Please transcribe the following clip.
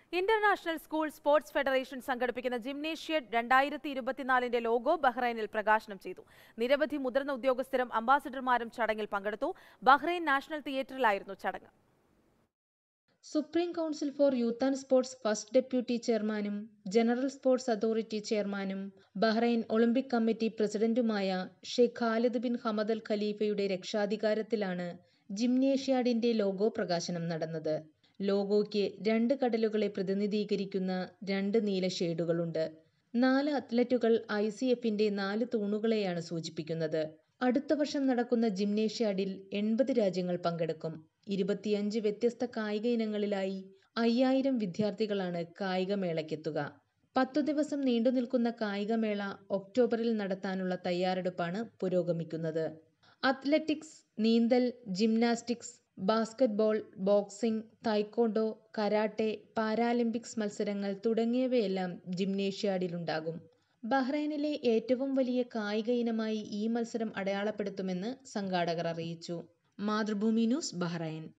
international school sports federation സംഘടിപ്പിക്കുന്ന ജിംനേഷ്യത് രണ്ടായിരത്തി ഇരുപത്തിനാലിന്റെ logo ബഹ്റൈനിൽ പ്രകാശനം ചെയ്തു നിരവധി മുതിർന്ന ഉദ്യോഗസ്ഥരും അംബാസിഡർമാരും ചടങ്ങിൽ പങ്കെടുത്തു ബഹ്റൈൻ നാഷണൽ തിയേറ്ററിലായിരുന്നു ചടങ്ങ് supreme council for youth and sports first deputy ചെയർമാനും ജനറൽ സ്പോർട്സ് അതോറിറ്റി ചെയർമാനും ബഹ്റൈൻ ഒളിമ്പിക് കമ്മിറ്റി പ്രസിഡന്റുമായ Sheikh Khalid bin Hamad al ഖലീഫയുടെ രക്ഷാധികാരത്തിലാണ് ജിംനേഷ്യാഡിന്റെ ലോഗോ പ്രകാശനം നടന്നത് ലോഗോയ്ക്ക് രണ്ട് കടലുകളെ പ്രതിനിധീകരിക്കുന്ന രണ്ട് നീല ഷെയ്ഡുകളുണ്ട് നാല് അത്ലറ്റുകൾ ഐ സി എഫിന്റെ നാല് തൂണുകളെയാണ് സൂചിപ്പിക്കുന്നത് അടുത്ത വർഷം നടക്കുന്ന ജിംനേഷ്യാഡിൽ എൺപത് രാജ്യങ്ങൾ പങ്കെടുക്കും ഇരുപത്തിയഞ്ച് വ്യത്യസ്ത കായിക ഇനങ്ങളിലായി അയ്യായിരം വിദ്യാർത്ഥികളാണ് കായികമേളയ്ക്കെത്തുക പത്തു ദിവസം നീണ്ടു നിൽക്കുന്ന കായികമേള ഒക്ടോബറിൽ നടത്താനുള്ള തയ്യാറെടുപ്പാണ് പുരോഗമിക്കുന്നത് അത്ലറ്റിക്സ് നീന്തൽ gymnastics basketball boxing taekwondo karate Paralympics മത്സരങ്ങൾ തുടങ്ങിയവയെല്ലാം ജിംനേഷ്യാഡിലുണ്ടാകും ബഹ്റൈനിലെ ഏറ്റവും വലിയ കായിക ഇനമായി ഈ മത്സരം അടയാളപ്പെടുത്തുമെന്ന് സംഘാടകർ അറിയിച്ചു മാതൃഭൂമി ന്യൂസ് ബഹ്റൈൻ